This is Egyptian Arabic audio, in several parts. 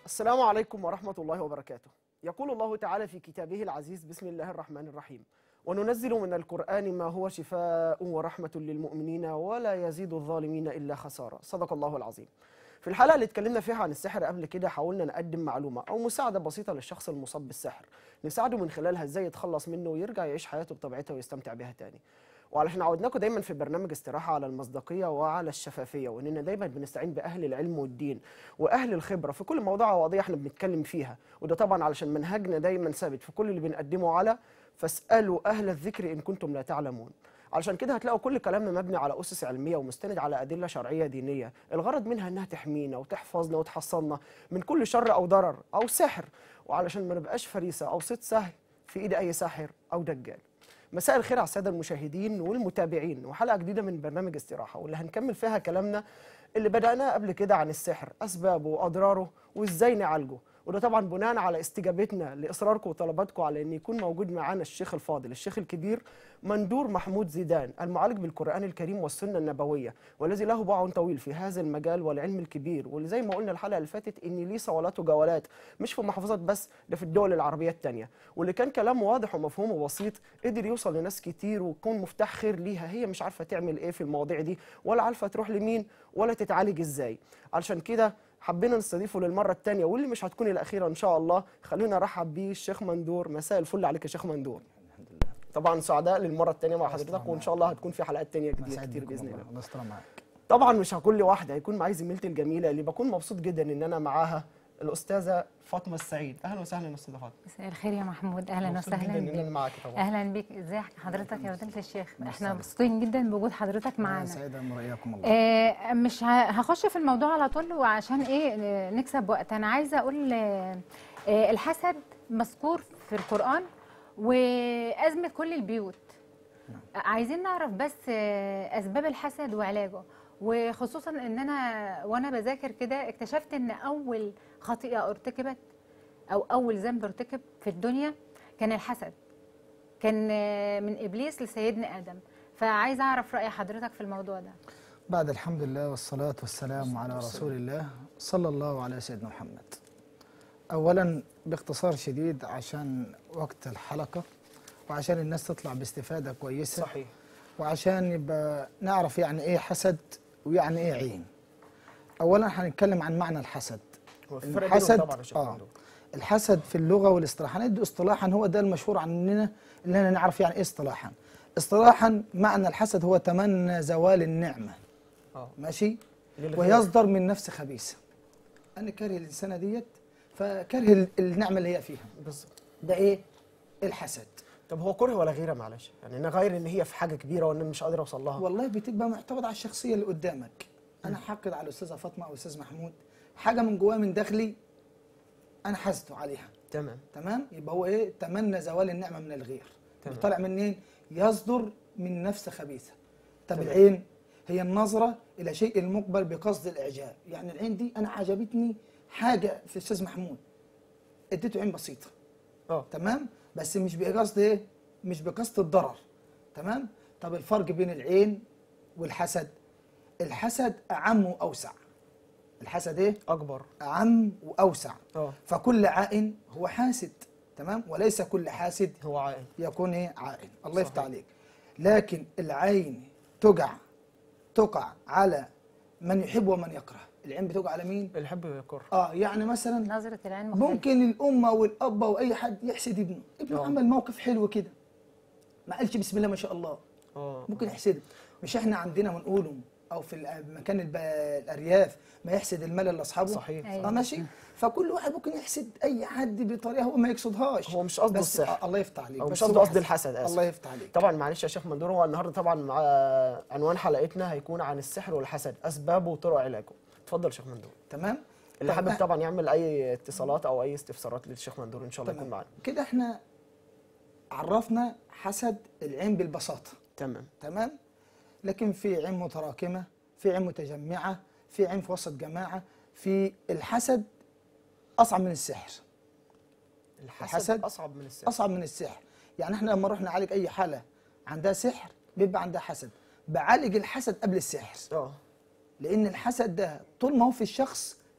السلام عليكم ورحمة الله وبركاته. يقول الله تعالى في كتابه العزيز بسم الله الرحمن الرحيم: وننزل من القرآن ما هو شفاء ورحمة للمؤمنين ولا يزيد الظالمين إلا خسارة. صدق الله العظيم. في الحلقة اللي اتكلمنا فيها عن السحر قبل كده حاولنا نقدم معلومة أو مساعدة بسيطة للشخص المصاب بالسحر، نساعده من خلالها ازاي يتخلص منه ويرجع يعيش حياته بطبيعتها ويستمتع بها تاني. وعلشان عودناكم دايما في برنامج استراحه على المصداقيه وعلى الشفافيه واننا دايما بنستعين باهل العلم والدين واهل الخبره في كل موضوع او قضيه احنا بنتكلم فيها وده طبعا علشان منهجنا دايما ثابت في كل اللي بنقدمه على فاسالوا اهل الذكر ان كنتم لا تعلمون علشان كده هتلاقوا كل كلامنا مبني على اسس علميه ومستند على ادله شرعيه دينيه الغرض منها انها تحمينا وتحفظنا وتحصلنا من كل شر او ضرر او سحر وعلشان ما نبقاش فريسه او صيد سهل في ايد اي ساحر او دجال مساء الخير على الساده المشاهدين والمتابعين وحلقه جديده من برنامج استراحه واللي هنكمل فيها كلامنا اللي بدأناه قبل كده عن السحر اسبابه واضراره وازاي نعالجه وده طبعا بناء على استجابتنا لاصراركم وطلباتكم على ان يكون موجود معانا الشيخ الفاضل الشيخ الكبير مندور محمود زيدان المعالج بالقران الكريم والسنه النبويه والذي له باع طويل في هذا المجال والعلم الكبير واللي زي ما قلنا الحلقه اللي فاتت ان ليه صولات وجولات مش في محافظات بس ده في الدول العربيه الثانيه واللي كان كلامه واضح ومفهوم وبسيط قدر يوصل لناس كتير ويكون مفتاح خير ليها هي مش عارفه تعمل ايه في المواضيع دي ولا عارفه تروح لمين ولا تتعالج ازاي علشان كده حبينا نستضيفه للمرة الثانية واللي مش هتكون الأخيرة إن شاء الله خلونا نرحب بيه الشيخ مندور مساء الفل عليك يا شيخ مندور الحمد لله طبعا سعداء للمرة الثانية مع الله حضرتك يستر وإن شاء الله هتكون في حلقات تانية كتير, سعيد كتير بكم بإذن والله. الله الله يستر معاك طبعا مش هكون لوحدي هيكون معايا زميلتي الجميلة اللي بكون مبسوط جدا إن أنا معاها الأستاذة فاطمة السعيد أهلا وسهلا يا أستاذة فاطمة مساء الخير يا محمود اهلا مبسوط وسهلا جدا إن أنا بك معاكي طبعا اهلا بك ازي حضرتك يا فضيله الشيخ الله احنا يسعدك. مبسوطين جدا بوجود حضرتك أنا معانا سعيد ان رايكم الله آه مش ه- هخش في الموضوع على طول وعشان ايه آه، نكسب وقت انا عايزه اقول آه آه، الحسد مذكور في القران وازمه كل البيوت عايزين نعرف بس آه، اسباب الحسد وعلاجه وخصوصا ان انا وانا بذاكر كده اكتشفت ان اول خطيئه ارتكبت او اول ذنب ارتكب في الدنيا كان الحسد كان آه، من ابليس لسيدنا ادم فعايز اعرف راي حضرتك في الموضوع ده بعد الحمد لله والصلاه والسلام على رسول الله صلى الله على سيدنا محمد اولا باختصار شديد عشان وقت الحلقه وعشان الناس تطلع باستفاده كويسه صحيح وعشان يبقى نعرف يعني ايه حسد ويعني ايه عين اولا هنتكلم عن معنى الحسد هو في فرق بينهم الحسد طبعا يا شيخ اه مندور الحسد في اللغه والاصطلاح هندي اصطلاحا هو ده المشهور عننا اللي احنا نعرف يعني ايه اصطلاحا اصطلاحا معنى الحسد هو تمنى زوال النعمه اه ماشي للغير. ويصدر من نفس خبيثه انا كاره الانسانه ديت فكره ال- النعمه اللي هي فيها بالظبط ده ايه الحسد طب هو كره ولا غيره معلش يعني انا غير ان هي في حاجه كبيره وان انا مش قادر اوصل لها والله بتبقى معتمد على الشخصيه اللي قدامك انا حقد على الاستاذه فاطمه او الاستاذ محمود حاجه من جوايا من داخلي انا حاسده عليها تمام تمام يبقى هو ايه تمنى زوال النعمه من الغير تمام. طالع منين يصدر من نفس خبيثه طب تمام. العين هي النظره الى شيء المقبل بقصد الاعجاب يعني العين دي انا عجبتني حاجه في الاستاذ محمود اديته عين بسيطه اه تمام بس مش بقصد ايه مش بقصد الضرر تمام طب الفرق بين العين والحسد الحسد اعم واوسع الحسد ايه اكبر اعم واوسع اه فكل عائن هو حاسد تمام وليس كل حاسد هو عائل يكون ايه عائن الله يفتح صحيح. عليك لكن العين تقع تقع على من يحب ومن يكره العين بتقع على مين الحب يكر اه يعني مثلا نظره العين مختلفه ممكن الام او الاب او اي حد يحسد ابنه ابنه آه. عمل موقف حلو كده ما قالش بسم الله ما شاء الله اه ممكن يحسده مش احنا عندنا بنقوله او في مكان الارياف ما يحسد المال لاصحابه صحيح أيوة. اه ماشي فكل واحد ممكن يحسد اي حد بطريقه هو ما يقصدهاش هو مش قصده بس السحر آه الله يفتح عليك او بس مش قصده هو قصد حسد. الحسد اسف الله يفتح عليك طبعا معلش يا شيخ مندور هو النهارده طبعا مع عنوان حلقتنا هيكون عن السحر والحسد اسبابه وطرق علاجه اتفضل يا شيخ مندور تمام اللي طب حابب آه، طبعا يعمل اي اتصالات او اي استفسارات للشيخ مندور ان شاء الله تمام. يكون معانا كده احنا عرفنا حسد العين بالبساطه تمام تمام لكن في عين متراكمه في عين متجمعه في عين في وسط جماعه في الحسد اصعب من السحر الحسد, الحسد اصعب من السحر اصعب من السحر يعني احنا لما نروح نعالج اي حاله عندها سحر بيبقى عندها حسد بعالج الحسد قبل السحر اه لان الحسد ده طول ما هو في الشخص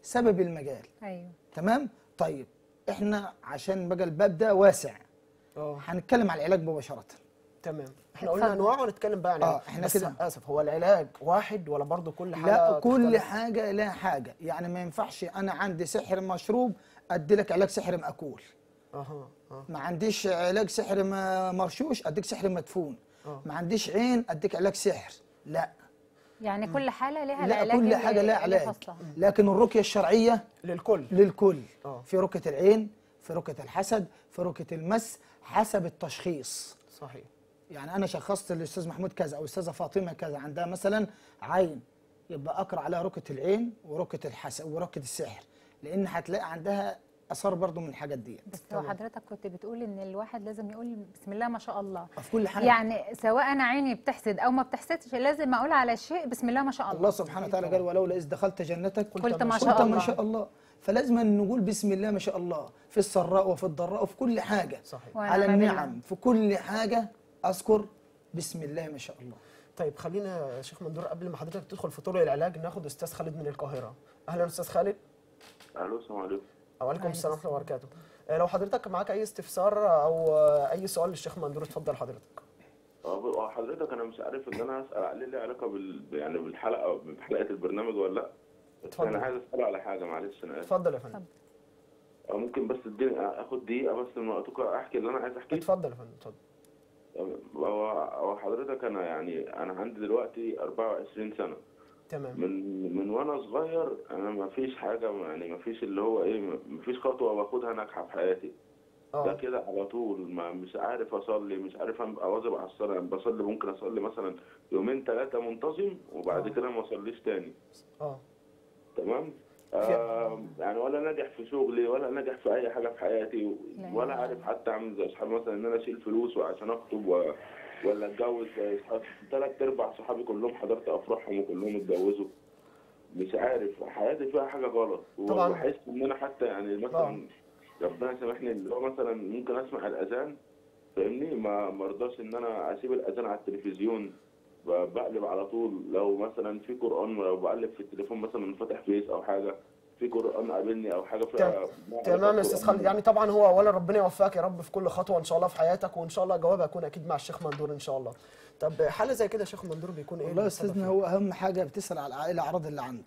سبب المجال ايوه تمام طيب احنا عشان بقى الباب ده واسع اه هنتكلم على العلاج مباشره تمام احنا قلنا اتفضل. انواع ونتكلم بقى عن آه، العلاج. إحنا بس كده. اسف هو العلاج واحد ولا برضه كل حاجه لا كل تختلف؟ حاجه لها حاجه يعني ما ينفعش انا عندي سحر مشروب ادي لك علاج سحر ماكول اها اه ما عنديش علاج سحر ما- مرشوش اديك سحر مدفون آه. ما عنديش عين اديك علاج سحر لا يعني كل حاله لها لا العلاج كل اللي- حاجه لها اللي علاج خاصها. لكن الرقيه الشرعيه للكل للكل آه. في رقيه العين في رقيه الحسد في رقيه المس حسب التشخيص صحيح يعني انا شخصت الاستاذ محمود كذا او الاستاذه فاطمه كذا عندها مثلا عين يبقى اقرا عليها رقيه العين ورقيه الحسد ورقيه السحر لان هتلاقي عندها اثار برضو من الحاجات ديت بس هو حضرتك كنت بتقول ان الواحد لازم يقول بسم الله ما شاء الله في كل حاجه يعني سواء انا عيني بتحسد او ما بتحسدش لازم اقول على شيء بسم الله ما شاء الله الله سبحانه وتعالى قال ولولا اذ دخلت جنتك قلت ما قلت شاء ما الله شاء الله فلازم نقول بسم الله ما شاء الله في السراء وفي الضراء وفي كل حاجه صحيح ونعم على بالله. النعم في كل حاجه اذكر بسم الله ما شاء الله طيب خلينا يا شيخ مندور قبل ما حضرتك تدخل في طرق العلاج ناخد استاذ خالد من القاهره اهلا استاذ خالد الو السلام عليكم وعليكم السلام ورحمه الله وبركاته آه، لو حضرتك معاك اي استفسار او آه، اي سؤال للشيخ مندور اتفضل حضرتك اه آه، حضرتك انا مش عارف ان انا اسال عليه ليه علاقه بال يعني بالحلقه بحلقه البرنامج ولا لا بس اتفضل. انا عايز اساله على حاجه معلش انا اسف اتفضل يا فندم آه، ممكن بس اديني اخد دقيقه بس من وقتك احكي اللي انا عايز احكيه اتفضل يا فندم اتفضل هو هو حضرتك انا يعني انا عندي دلوقتي 24 سنه تمام من من وانا صغير انا ما فيش حاجه يعني ما فيش اللي هو ايه ما فيش خطوه باخدها ناجحه في حياتي ده اه كده على طول ما مش عارف اصلي مش عارف ابقى اواظب على الصلاه يعني بصلي ممكن اصلي مثلا يومين ثلاثه منتظم وبعد آه. كده ما اصليش تاني اه تمام آه يعني ولا ناجح في شغلي ولا ناجح في اي حاجه في حياتي لا ولا إله عارف حتى اعمل زي اصحابي مثلا ان انا اشيل فلوس وعشان اخطب و... ولا اتجوز زي اصحابي ثلاث ارباع صحابي كلهم حضرت افراحهم وكلهم اتجوزوا مش عارف حياتي فيها حاجه غلط طبعاً. وبحس ان انا حتى يعني مثلا ربنا يسامحني اللي هو مثلا ممكن اسمع الاذان فاهمني ما مرضاش ان انا اسيب الاذان على التلفزيون ب- بقلب على طول لو مثلا في قران لو بقلب في التليفون مثلا فاتح فيس او حاجه في قران قابلني او حاجه فيها تمام يا استاذ خالد يعني طبعا هو اولا ربنا يوفقك يا رب في كل خطوه ان شاء الله في حياتك وان شاء الله جوابها يكون اكيد مع الشيخ مندور ان شاء الله طب حاله زي كده يا شيخ مندور بيكون ايه والله يا السبب استاذنا فيه؟ هو اهم حاجه بتسال على الع- الاعراض اللي عنده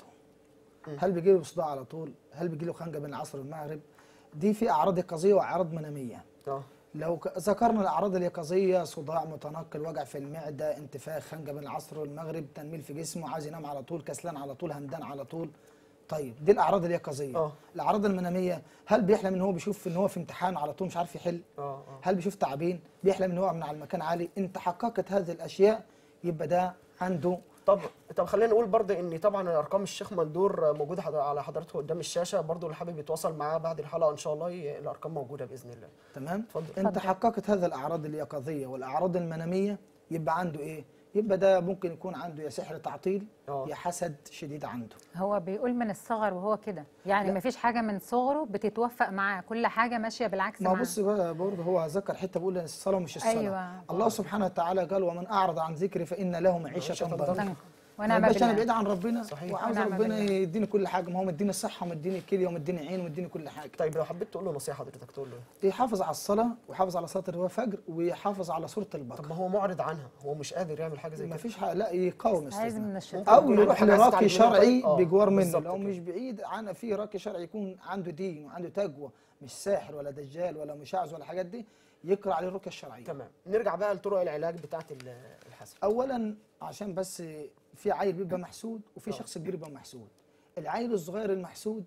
هل بيجي له صداع على طول هل بيجي له خنقه بين العصر والمغرب دي في اعراض يقظيه واعراض مناميه اه لو ك- ذكرنا الاعراض اليقظيه صداع متنقل وجع في المعده انتفاخ خنقه بين العصر والمغرب تنميل في جسمه عايز ينام على طول كسلان على طول همدان على طول طيب دي الاعراض اليقظيه آه. الاعراض المناميه هل بيحلم ان هو بيشوف ان هو في امتحان على طول مش عارف يحل اه اه هل بيشوف تعابين بيحلم ان هو من على المكان عالي انت حققت هذه الاشياء يبقى ده عنده طب طب خلينا نقول برضه ان طبعا ارقام الشيخ مندور موجوده حضر- على حضرته قدام الشاشه برضه اللي حابب يتواصل معاه بعد الحلقه ان شاء الله ي- الارقام موجوده باذن الله تمام اتفضل. انت اتفضل. حققت هذا الاعراض اليقظيه والاعراض المناميه يبقى عنده ايه يبقى ده ممكن يكون عنده يا سحر تعطيل اه. يا حسد شديد عنده هو بيقول من الصغر وهو كده يعني لا. ما فيش حاجه من صغره بتتوفق معاه كل حاجه ماشيه بالعكس ما معاه بص بقى برضه هو ذكر حته بيقول الصلاه مش الصلاه أيوة. الله سبحانه وتعالى قال ومن اعرض عن ذكري فان له معيشه معيشة ضنكا ضنكا. ما ونعم يبقاش انا بالله بعيد عن ربنا صحيح. وعاوز ونعم ربنا بالله. يديني كل حاجه ما هو مديني الصحه ومديني الكليه ومديني عين ومديني كل حاجه طيب لو حبيت تقول له نصيحه حضرتك تقول له إيه؟ يحافظ على الصلاه ويحافظ على صلاه الفجر ويحافظ على سوره طب البقره ما هو معرض عنها هو مش قادر يعمل حاجه زي ما كده فيش حاجة لا يقاوم عايز استاذنا من الشيطان ممكن او يكون يروح عنده حاجة لراقي عايز تعلمه شرعي طيب. آه، بجوار منه بالظبط لو كده. مش بعيد عن في راقي شرعي يكون عنده دين وعنده تقوى مش ساحر ولا دجال ولا مشعوذ ولا الحاجات دي يقرا عليه الرقيه الشرعيه تمام نرجع بقى لطرق العلاج بتاعه ال- الحسد اولا عشان بس في عيل بيبقى محسود وفي شخص كبير بيبقى محسود العيل الصغير المحسود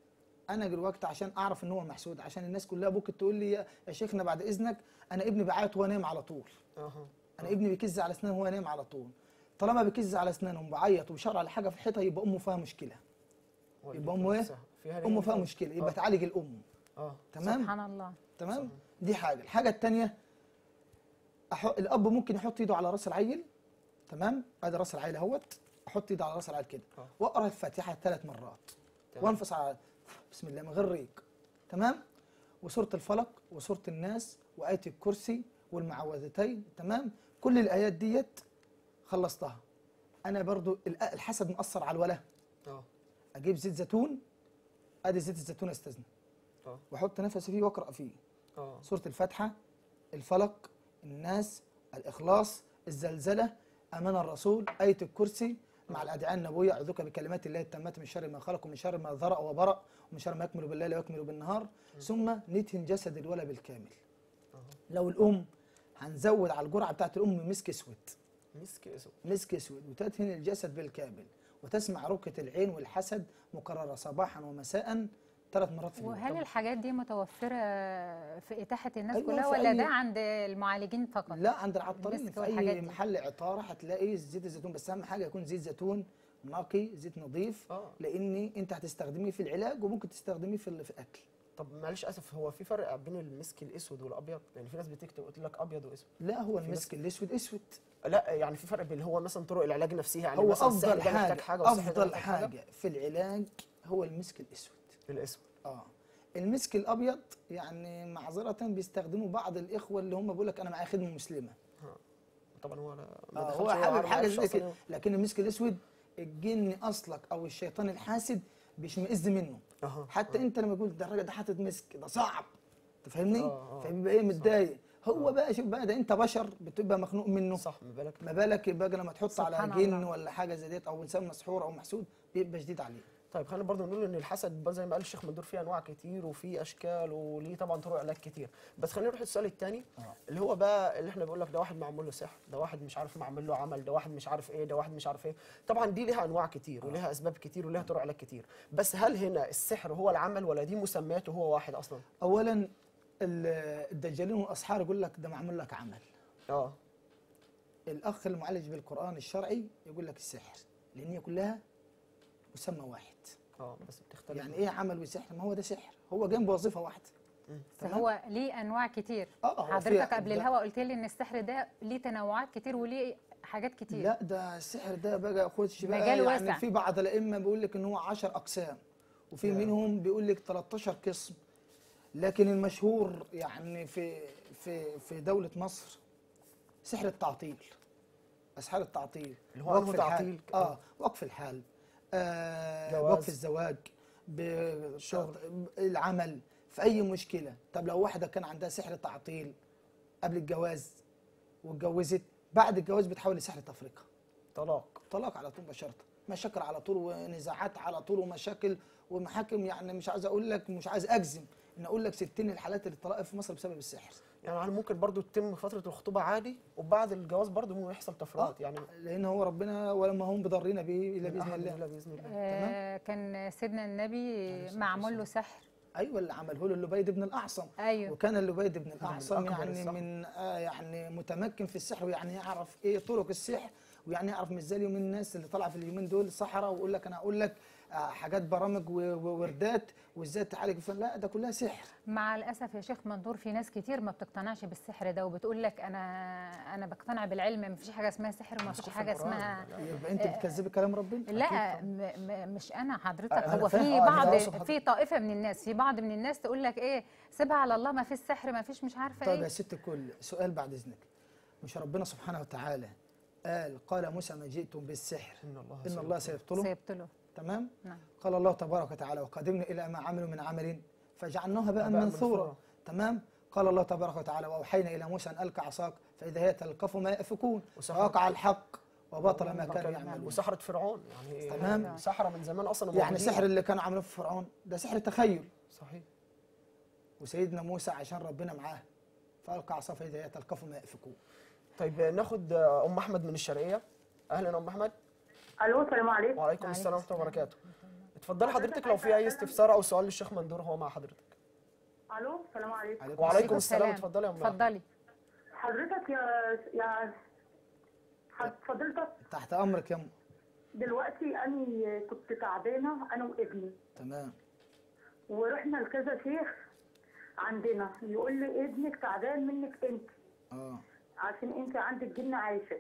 انا دلوقتي عشان اعرف ان هو محسود عشان الناس كلها ممكن تقول لي يا يا شيخنا بعد اذنك انا ابني بيعيط وهو نايم على طول اها انا ابني بيكز على اسنانه وهو نايم على طول طالما بيكز على اسنانه وبيعيط وبيشرع على حاجه في الحيطه يبقى امه فيها مشكله يبقى امه ايه نفسها. فيها امه فيها فيها مشكله يبقى آه. تعالج الام اه تمام سبحان الله تمام دي حاجه الحاجه الثانيه أح... الاب ممكن يحط ايده على راس العيل تمام ادي راس العيل اهوت احط ايده على راس العيل كده آه. واقرا الفاتحه ثلاث مرات تمام. وانفس على بسم الله من غير ريق تمام وسوره الفلق وسوره الناس وايه الكرسي والمعوذتين تمام كل الايات ديت خلصتها انا برضو الأ- الحسد مأثر على الوله اه اجيب زيت زيتون ادي زيت الزيتون استاذنا اه واحط نفسي فيه واقرا فيه اه سوره الفاتحه الفلق الناس الاخلاص الزلزله امان الرسول ايه الكرسي مع الادعيه النبويه اعوذك بكلمات الله التامات من شر ما خلق ومن شر ما ذرأ وبرأ ومن شر ما يكمل بالليل ويكمل بالنهار ثم ندهن جسد الولد بالكامل لو الام هنزود على الجرعه بتاعت الام مسك اسود مسك اسود مسك اسود وتدهن الجسد بالكامل وتسمع ركة العين والحسد مكررة صباحا ومساء ثلاث مرات في اليوم وهل الحاجات دي متوفرة في إتاحة الناس أيوة، كلها في ولا أي- ده عند المعالجين فقط؟ لا عند العطارين المسك في والحاجات اي دي. محل عطاره هتلاقي زيت الزيتون بس اهم حاجه يكون زيت زيتون نقي زيت نظيف اه لان انت هتستخدميه في العلاج وممكن تستخدميه في ال- في الاكل طب معلش اسف هو في فرق بين المسك الاسود والابيض يعني في ناس بتكتب قلت لك ابيض واسود لا هو في المسك الاسود اسود لا يعني في فرق بين اللي هو مثلا طرق العلاج نفسها يعني هو مثلا السحر افضل ده محتاج حاجه, حاجه والسحر ده افضل محتاج حاجة؟ حاجه في العلاج هو المسك الاسود الاسود اه المسك الابيض يعني معذره بيستخدموا بعض الاخوه اللي هم بيقول لك انا معايا خدمه مسلمه طبعا هو لا ما آه دخلش هو عارف- حابب ما حاجه عرفش زي أصلاً كده هو- لكن المسك الاسود الجن اصلك او الشيطان الحاسد بيشمئز منه اها حتى انت لما تقول ده الراجل ده حاطط مسك ده صعب تفهمني آه، آه. فبيبقى ايه متضايق هو بقى شوف بقى ده انت بشر بتبقى مخنوق منه صح ما بالك ما بالك يبقى لما تحط على سبحان جن الله. ولا حاجه زي ديت او انسان مسحور او محسود بيبقى شديد عليه طيب خلينا برضه نقول ان الحسد بقى زي ما قال الشيخ مندور فيه انواع كتير وفيه اشكال وليه طبعا طرق علاج كتير بس خلينا نروح للسؤال الثاني آه. اللي هو بقى اللي احنا بنقول لك ده واحد معمول له سحر ده واحد مش عارف معمول له عمل ده واحد مش عارف ايه ده واحد مش عارف ايه طبعا دي ليها انواع كتير وليها اسباب كتير وليها طرق علاج كتير بس هل هنا السحر هو العمل ولا دي مسمياته هو واحد اصلا اولا ال- الدجالين والاسحار يقول لك ده معمول لك عمل اه الاخ المعالج بالقران الشرعي يقول لك السحر لان هي كلها مسمى واحد اه بس بتختلف يعني ايه عمل وسحر ما هو ده سحر هو جنب وظيفه واحده بس هو ليه أنواع كتير اه هو حضرتك فيها- قبل ده- الهوا قلت لي إن السحر ده ليه تنوعات كتير وليه حاجات كتير لا ده السحر ده بقى خدش بقى مجال يعني واسع. في بعض الائمه بيقول لك ان هو 10 اقسام وفي يا. منهم بيقول لك 13 قسم لكن المشهور يعني في في في دوله مصر سحر التعطيل اسحار التعطيل اللي هو وقف أنه الحال. تعطيل؟ اه وقف الحال آه جواز. وقف الزواج بشغل العمل في اي مشكله طب لو واحده كان عندها سحر تعطيل قبل الجواز واتجوزت بعد الجواز بتحول لسحر تفرقه طلاق طلاق على طول مباشره مشاكل على طول ونزاعات على طول ومشاكل ومحاكم يعني مش عايز اقول لك مش عايز اجزم ان اقول لك 60 الحالات اللي طلاق في مصر بسبب السحر يعني هل ممكن برضو تتم فتره الخطوبه عادي وبعد الجواز برضو ممكن يحصل تفرقات يعني لان هو ربنا ولما هم بضرنا به الا باذن أحد الله الله باذن الله آه كان سيدنا النبي معمول له سحر ايوه اللي عمله له اللبيد بن الاعصم أيوه وكان اللبيد بن الاعصم أكبر يعني السحر. من آه يعني متمكن في السحر ويعني يعرف ايه طرق السحر ويعني يعرف مش زي اليومين الناس اللي طالعه في اليومين دول صحراء ويقول لك انا اقول لك آه حاجات برامج و- ووردات وازاي تعالج الفن لا ده كلها سحر مع الاسف يا شيخ مندور في ناس كتير ما بتقتنعش بالسحر ده وبتقول لك انا انا بقتنع بالعلم ما فيش حاجه اسمها سحر وما فيش مذكور في حاجه القرآن. اسمها يبقى انت بتكذبي كلام ربنا لا م م مش انا حضرتك أنا هو فاهم. في آه، أنا بعض أقصد حضرتك. في طائفه من الناس في بعض من الناس تقول لك ايه سيبها على الله ما فيش سحر ما فيش مش عارفه طيب يا ايه ست الكل سؤال بعد اذنك مش ربنا سبحانه وتعالى قال قال موسى ما جئتم بالسحر ان الله ان الله سيبطله سيبطله تمام نعم قال الله تبارك وتعالى وقدمنا الى ما عملوا من عمل فجعلناها بقى هباء منثورا منثورا. تمام قال الله تبارك وتعالى واوحينا الى موسى ان القى عصاك فاذا هي تلقف ما يافكون وسحر. ووقع الحق وبطل ما كانوا كان يعملون وسحرة فرعون يعني تمام. سحرة من زمان اصلا يعني موجودين. سحر اللي كانوا عاملينه في فرعون ده سحر تخيل صحيح وسيدنا موسى عشان ربنا معاه فالقى عصاه فاذا هي تلقف ما يافكون طيب ناخد آه، ام احمد من الشرقيه اهلا ام احمد الو السلام عليكم وعليكم وعليكم السلام ورحمه الله السلام. وبركاته اتفضلي حضرتك لو في اي استفسار او سؤال للشيخ مندور هو مع حضرتك الو السلام عليكم عليكم وعليكم السلام اتفضلي يا ام احمد اتفضلي حضرتك يا يا حض- فضيلتك تحت امرك يا ام دلوقتي انا كنت تعبانه انا وابني تمام ورحنا لكذا شيخ عندنا يقول لي ابنك تعبان منك انت اه عشان انت عندك جن عايشه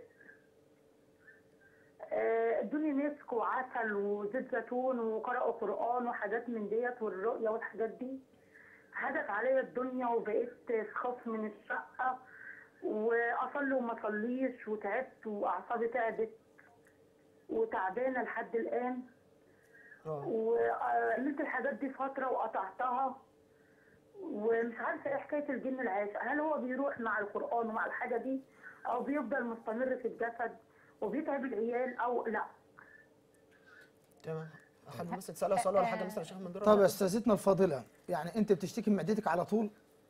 آه، ادوني مسك وعسل وزيت زيتون وقرأوا قرآن وحاجات من ديت والرؤية والحاجات دي هدت عليا الدنيا وبقيت سخاف من الشقة وأصلي وما أصليش وتعبت وأعصابي تعبت وتعبانة لحد الآن اه وعملت الحاجات دي فتره وقطعتها ومش عارفه ايه حكايه الجن العاشق هل هو بيروح مع القران ومع الحاجه دي او بيفضل مستمر في الجسد وبيتعب العيال او لا تمام حد مثلا تسالها سؤال ولا حاجه مثلا يا شيخ مندور طب يا استاذتنا الفاضله يعني انت بتشتكي من معدتك على طول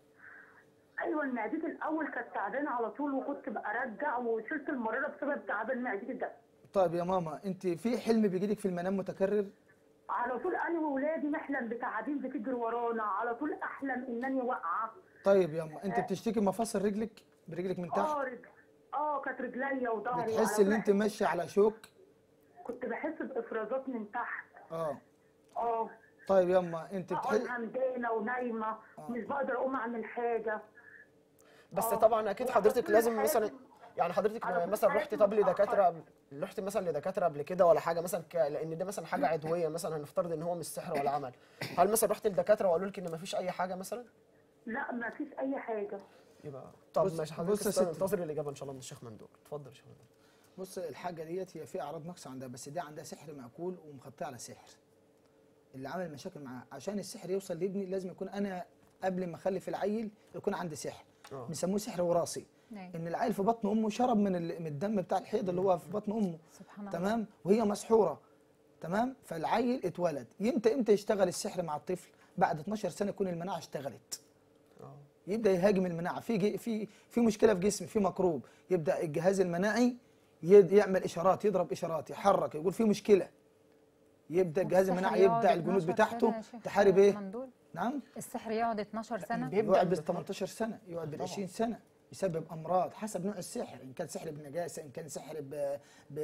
ايوه معدتي الاول كانت تعبانه على طول وكنت برجع وشلت المراره بسبب تعبان معدتي ده طيب يا ماما انت في حلم بيجيلك في المنام متكرر على طول انا واولادي نحلم بتعابين بتجري ورانا على طول احلم انني واقعه طيب يا ماما انت بتشتكي مفاصل رجلك برجلك من تحت اه رجل اه كانت رجليا وظهري بتحس وعلى ان انت طول ماشيه على شوك كنت بحس بافرازات من تحت اه اه طيب يما انت اقعد بتحس همدانه ونايمه مش بقدر اقوم اعمل حاجه بس آه. طبعا اكيد وعلى حضرتك طول لازم حياتي- مثلا يعني حضرتك على طول مثلا رحت حياتي طب لدكاتره متأخرة. قبل- رحت مثلا لدكاتره قبل كده ولا حاجه مثلا ك... لان ده مثلا حاجه عدويه مثلا هنفترض ان هو مش سحر ولا عمل هل مثلا رحت لدكاتره وقالوا لك ان ما فيش اي حاجه مثلا لا ما فيش اي حاجه يبقى طب بص- ماشي حضرتك بص يا استنى، ستي. انتظر الاجابه ان شاء الله من الشيخ مندور اتفضل يا شيخ مندور بص الحاجه ديت هي في اعراض نقص عندها بس دي عندها سحر مأكول ومخطيه على سحر اللي عامل مشاكل معاه عشان السحر يوصل لابني لازم يكون انا قبل ما اخلف العيل يكون عندي سحر اه. بنسموه سحر وراثي أيوة. ان العيل في بطن امه شرب من ال- من الدم بتاع الحيض اللي هو في بطن امه سبحان الله تمام وهي مسحوره تمام فالعيل اتولد يمتى امتى يشتغل السحر مع الطفل بعد 12 سنه يكون المناعه اشتغلت اه. يبدا يهاجم المناعه في جي- في في مشكله في جسمي في مكروب يبدا الجهاز المناعي يد- يعمل اشارات يضرب اشارات يحرك يقول في مشكله يبدا الجهاز والسحر المناعي يقعد يبدا الجنود 12 بتاعته سنة يا شيخ تحارب ايه مندول. نعم السحر يقعد 12 سنه بيبدأ يقعد من بال 18 سنه يقعد بال طبعاً. 20 سنه يسبب امراض حسب نوع السحر ان كان سحر بنجاسه ان كان سحر ب...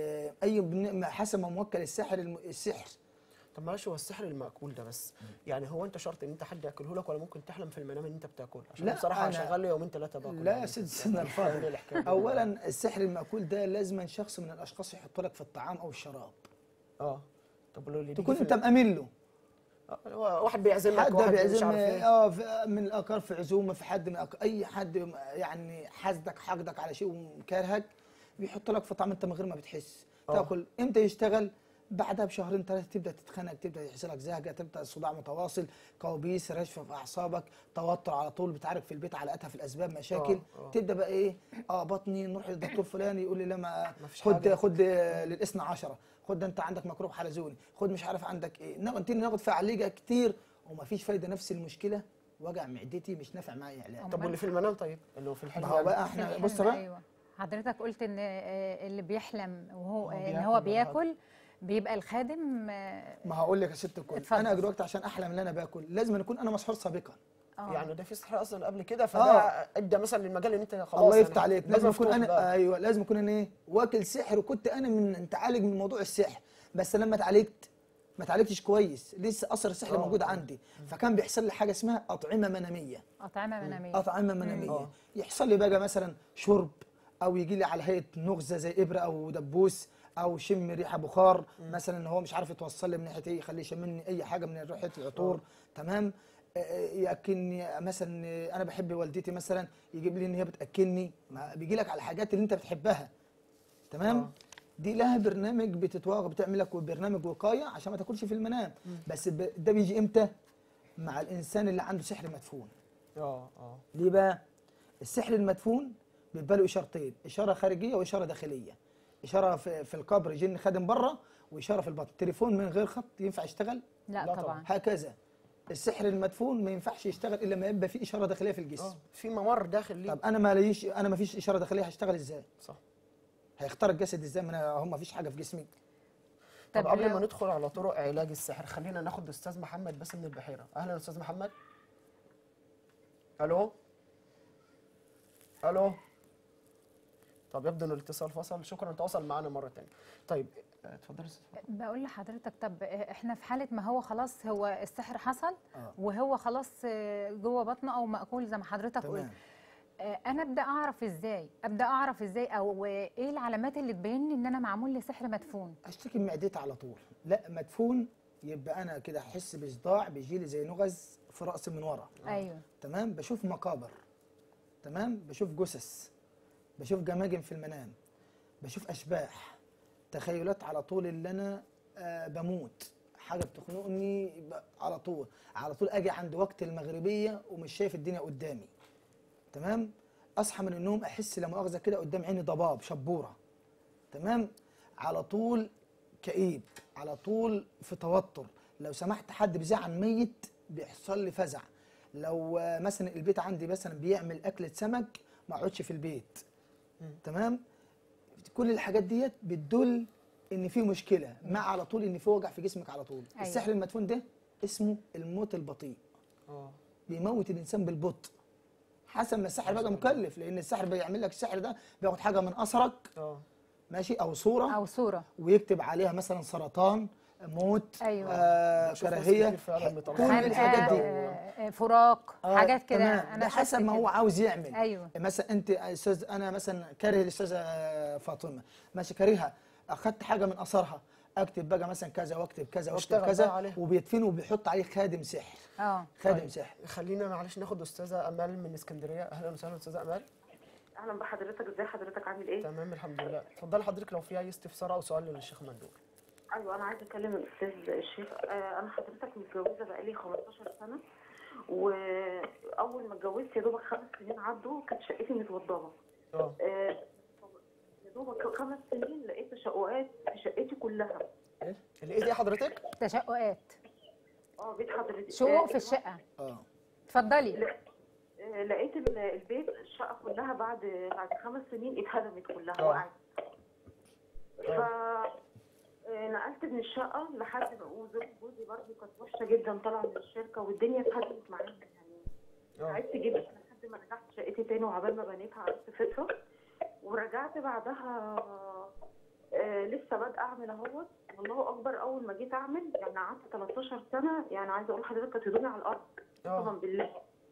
باي بن... حسب ما موكل السحر الم... السحر طب معلش هو السحر المأكول ده بس يعني هو انت شرط ان انت حد ياكله لك ولا ممكن تحلم في المنام ان انت بتاكل عشان لا، بصراحه أنا- شغال لي يومين ثلاثه باكل لا يعني. يا سيدي سيدنا إيه الفاضل الحكاية دي؟ اولا السحر المأكول ده لازما شخص من الاشخاص يحط لك في الطعام او الشراب اه طب قولوا لي تكون بيجي انت في ال- مأمن له آه، هو واحد بيعزم لك حد واحد مش بيعزم عارف ايه اه في- من الاقارب في عزومه في حد من أق... اي حد يعني حاسدك حقدك على شيء وكارهك بيحط لك في طعم انت من غير ما بتحس آه. تاكل امتى يشتغل بعدها بشهرين ثلاثه تبدا تتخنق تبدا يحصل لك زهقه تبدا صداع متواصل كوابيس رشفه في اعصابك توتر على طول بتعارك في البيت على اتها في الاسباب مشاكل آه، آه. تبدا بقى ايه اه بطني نروح للدكتور فلان يقول لي لا ما مفيش خد حاجة. خد للاثنى عشرة خد ده انت عندك ميكروب حلزوني خد مش عارف عندك ايه ناخد ناخد فعاليجه كتير ومفيش فايده نفس المشكله وجع معدتي مش نافع معايا علاج طب واللي في المنام طيب اللي هو في الحلم ما هو يعني. بقى في احنا الحلم، بص بقى ايوه حضرتك قلت ان آه، اللي بيحلم وهو هو ان بياكل هو ولا بياكل بيبقى الخادم آه، ما هقول لك يا ست الكل اتفضل. انا دلوقتي عشان احلم ان انا باكل لازم أن اكون انا مسحور سابقا آه. يعني ده في سحر اصلا قبل كده فده آه. ادى مثلا للمجال ان انت خلاص الله يعني يفتح عليك باب لازم اكون مفتوح انا بقى. ايوه لازم اكون انا ايه واكل سحر وكنت انا من تعالج من موضوع السحر بس لما اتعالجت ما اتعالجتش كويس لسه اثر السحر آه. موجود عندي فكان بيحصل لي حاجه اسمها اطعمه مناميه اطعمه مناميه اطعمه مناميه آه. يحصل لي بقى مثلا شرب او يجي لي على هيئه نغزه زي ابره او دبوس او شم ريحه بخار مثلا ان هو مش عارف يتوصل لي من ناحيه ايه يخليه يشمني اي حاجه من ريحه العطور تمام آه، آه، ياكلني مثلا آه، انا بحب والدتي مثلا يجيب لي ان هي بتاكلني ما بيجي لك على الحاجات اللي انت بتحبها تمام آه. دي لها برنامج بتتواغ بتعمل لك برنامج وقايه عشان ما تاكلش في المنام بس ب- ده بيجي امتى مع الانسان اللي عنده سحر مدفون اه اه ليه بقى؟ السحر المدفون بيبقى له اشارتين، اشاره خارجيه واشاره داخليه. اشاره في, في القبر جن خادم بره واشاره في البطن، تليفون من غير خط ينفع يشتغل؟ لا, لا طبعا, طبعاً. هكذا. السحر المدفون ما ينفعش يشتغل الا لما يبقى فيه اشاره داخليه في الجسم. اه في ممر داخل ليه طب انا ما ليش انا ما فيش اشاره داخليه هشتغل ازاي؟ صح هيخترق جسد ازاي؟ ما انا هم ما فيش حاجه في جسمي. طب طب قبل لو- ما ندخل على طرق علاج السحر خلينا ناخد استاذ محمد بس من البحيره اهلا استاذ محمد الو الو طب يبدو ان الاتصال فصل شكرا تواصل معنا مره ثانيه طيب آه، اتفضل يا استاذ محمد. بقول لحضرتك طب احنا في حاله ما هو خلاص هو السحر حصل آه. وهو خلاص آه، جوه بطنه او مأكول زي ما حضرتك قلت تمام. آه، انا ابدا اعرف ازاي ابدا اعرف ازاي او آه، ايه العلامات اللي تبين لي ان انا معمول لي سحر مدفون اشتكي من معدتي على طول. لا مدفون يبقى انا كده احس بصداع بيجي لي زي نغز في راسي من ورا. ايوه تمام بشوف مقابر تمام بشوف جثث بشوف جماجم في المنام بشوف اشباح تخيلات على طول اللي انا آه بموت حاجه بتخنقني ب- على طول على طول اجي عند وقت المغربيه ومش شايف الدنيا قدامي تمام اصحى من النوم احس لا مؤاخذه كده قدام عيني ضباب شبوره تمام على طول كئيب على طول في توتر لو سمحت حد بيزعل ميت بيحصل لي فزع لو آه، مثلا البيت عندي مثلا بيعمل اكله سمك ما اقعدش في البيت تمام كل الحاجات ديت بتدل ان في مشكله مع على طول ان في وجع في جسمك على طول أيوة. السحر المدفون ده اسمه الموت البطيء اه بيموت الانسان بالبطء حسب ما السحر بقى مكلف لان السحر بيعمل لك السحر ده بياخد حاجه من اثرك اه ماشي او صوره او صوره ويكتب عليها مثلا سرطان موت أيوة. آه بشوف ناس كراهيه كتير فعلا بيطلعوا كل خنقة، الحاجات دي آه، فراق آه، حاجات كده تمام. انا ده شفت حسب ما كده. هو عاوز يعمل ايوه مثلا انت يا استاذ انا مثلا كاره الاستاذه فاطمه ماشي كارهها اخدت حاجه من اثرها اكتب بقى مثلا كذا واكتب كذا واكتب واشتغل كذا بقى عليها. وبيدفنه وبيحط عليه خادم سحر اه خادم طيب. سحر خلينا معلش ناخد استاذه امال من اسكندريه اهلا وسهلا استاذه امال اهلا بحضرتك ازي حضرتك عامل ايه؟ تمام الحمد لله اتفضلي حضرتك لو في اي استفسار او سؤال للشيخ مندور ايوه انا عايزه اكلم الاستاذ الشيخ آه انا حضرتك متجوزه بقالي 15 سنه واول ما اتجوزت يا دوبك خمس سنين عدوا كانت شقتي متوضبه اه آه يا دوبك خمس سنين لقيت تشققات في شقتي كلها ايه الايه دي حضرتك تشققات اه بيت حضرتك شقوق آه، في الشقه اه اتفضلي آه، لقيت ال- البيت الشقه كلها بعد بعد خمس سنين اتهدمت كلها آه. وقعت ف آه، نقلت من الشقه لحد ما وظروف جوزي برضه كانت وحشه جدا طالعه من الشركه والدنيا اتهدمت معانا يعني اه تعبت جدا لحد ما رجعت شقتي تاني وعبال ما بنيتها قعدت فتره ورجعت بعدها آه لسه بادئه اعمل اهوت والله اكبر اول ما جيت اعمل يعني قعدت 13 سنه يعني عايزه اقول لحضرتك كانت هدومي على الارض اه طبعا بالله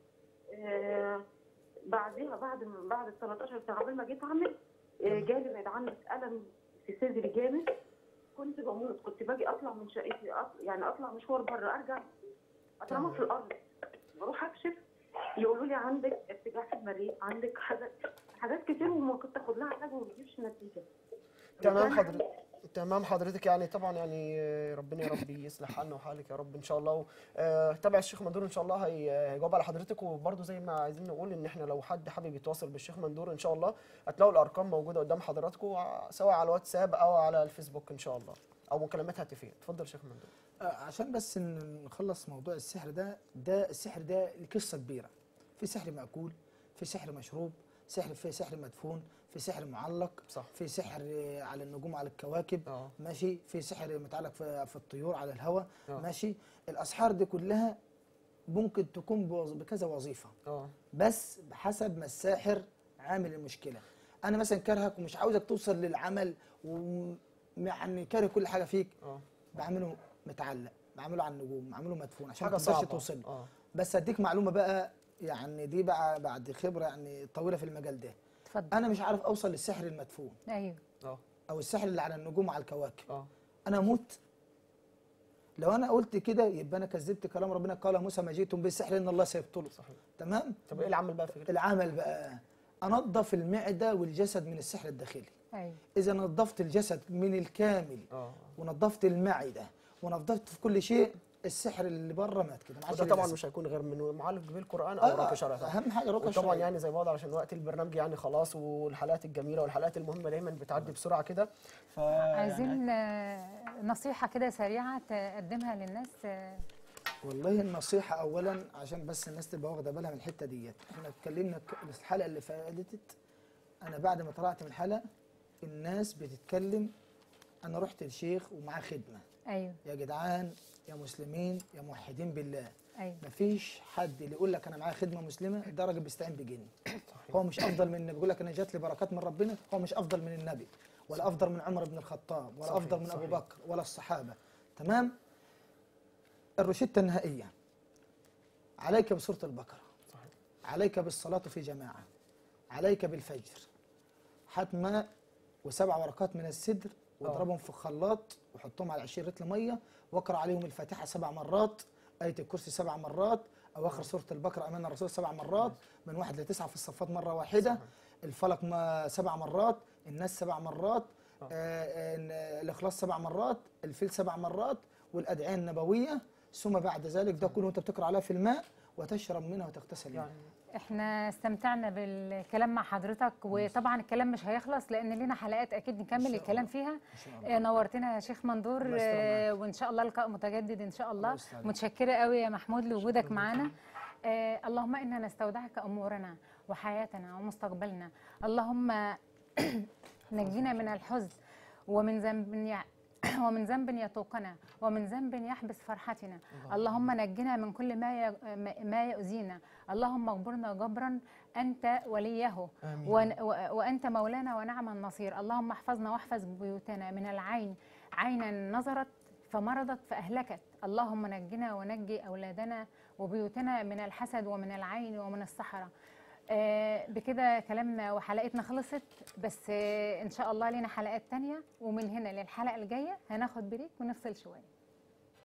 آه بعدها بعد ما بعد ال 13 سنه قبل ما جيت اعمل آه جالي بعد عنك الم في صدري جامد كنت بموت كنت باجي اطلع من شقتي أط... يعني اطلع مشوار بره ارجع اترمى في الارض بروح اكشف يقولوا لي عندك ارتجاع في المريء عندك حاجات حاجات كتير وما كنت اخد لها علاج وما بيجيبش نتيجه تمام وكان- حضرتك تمام حضرتك يعني طبعا يعني آه، ربنا يا رب يصلح حالنا وحالك يا رب ان شاء الله آه، تابع الشيخ مندور ان شاء الله هي- هيجاوب على حضرتك وبرده زي ما عايزين نقول ان احنا لو حد حابب يتواصل بالشيخ مندور ان شاء الله هتلاقوا الارقام موجوده قدام حضراتكم ع- سواء على الواتساب او على الفيسبوك ان شاء الله او مكالمات هاتفيه اتفضل شيخ مندور آه، عشان بس ن- نخلص موضوع السحر ده ده السحر ده قصه كبيره في سحر مأكول في سحر مشروب سحر في سحر مدفون في سحر معلق صح. في سحر آه، على النجوم على الكواكب اه ماشي في سحر متعلق في, في الطيور على الهواء آه. ماشي الاسحار دي كلها ممكن تكون بوظ- بكذا وظيفه اه بس بحسب ما الساحر عامل المشكله انا مثلا كارهك ومش عاوزك توصل للعمل ويعني كاره كل حاجه فيك اه بعمله متعلق بعمله على النجوم بعمله مدفون عشان حاجه ما تقدرش صعبه توصل اه بس اديك معلومه بقى يعني دي بقى بعد خبره يعني طويله في المجال ده اتفضل انا مش عارف اوصل للسحر المدفون ايوه اه او السحر اللي على النجوم وعلى الكواكب اه انا اموت لو انا قلت كده يبقى انا كذبت كلام ربنا قال موسى ما جئتم بالسحر ان الله سيبطله صحيح تمام طب ايه العمل بقى في كده؟ العمل بقى انظف المعده والجسد من السحر الداخلي ايوه اذا نظفت الجسد من الكامل اه ونظفت المعده ونظفت في كل شيء السحر اللي بره مات كده ما عادش وده ليه طبعا لازمة. مش هيكون غير من معالج بالقران او آه، راقي شرعي طبعا اهم حاجه رقى وطبعا شرعي. يعني زي بعض علشان وقت البرنامج يعني خلاص والحلقات الجميله والحلقات المهمه دايما بتعدي بسرعه كده ف عايزين آه، نصيحه كده سريعه تقدمها للناس آه، والله النصيحة أولا عشان بس الناس تبقى واخدة بالها من الحتة ديت، احنا اتكلمنا ك- الحلقة اللي فاتت أنا بعد ما طلعت من الحلقة الناس بتتكلم أنا رحت لشيخ ومعاه خدمة، ايوه يا جدعان يا مسلمين يا موحدين بالله، ايوه مفيش حد اللي يقول لك أنا معايا خدمة مسلمة ده راجل بيستعين بجن. هو مش أفضل من النبي، بيقول لك أنا جات لي بركات من ربنا، هو مش أفضل من النبي، ولا أفضل من عمر بن الخطاب، ولا صحيح، أفضل من أبو صحيح. بكر، ولا الصحابة، تمام؟ الروشتة النهائية عليك بسورة البقرة صحيح. عليك بالصلاة في جماعة عليك بالفجر هات ماء وسبع ورقات من السدر واضربهم في خلاط وحطهم على 20 رتل ميه واقرا عليهم الفاتحه سبع مرات آية الكرسي سبع مرات أو آخر سورة البقرة أمان الرسول سبع مرات من واحد لتسعة في الصفات مرة واحدة الفلق ما سبع مرات الناس سبع مرات آه، آه، الإخلاص سبع مرات الفيل سبع مرات والادعيه النبويه ثم بعد ذلك ده كله انت بتقرا عليها في الماء وتشرب منها وتغتسل منها يعني احنا استمتعنا بالكلام مع حضرتك وطبعا الكلام مش هيخلص لان لنا حلقات اكيد نكمل الكلام فيها آه، نورتنا يا شيخ مندور الله يستر آه، وان شاء الله لقاء متجدد ان شاء الله يستر عليك. متشكره قوي يا محمود لوجودك معانا آه، اللهم انا نستودعك امورنا وحياتنا ومستقبلنا اللهم نجينا من الحزن ومن ذنب يع- ومن ذنب يطوقنا ومن ذنب يحبس فرحتنا اللهم نجنا من كل ما ي- ما يؤذينا اللهم اغفرنا جبرا انت وليه آمين. ون- و- وانت مولانا ونعم النصير اللهم احفظنا واحفظ بيوتنا من العين عينا نظرت فمرضت فاهلكت اللهم نجنا ونجي اولادنا وبيوتنا من الحسد ومن العين ومن السحره آه، بكده كلامنا وحلقتنا خلصت بس آه، ان شاء الله لنا حلقات تانية ومن هنا للحلقه الجايه هناخد بريك ونفصل شويه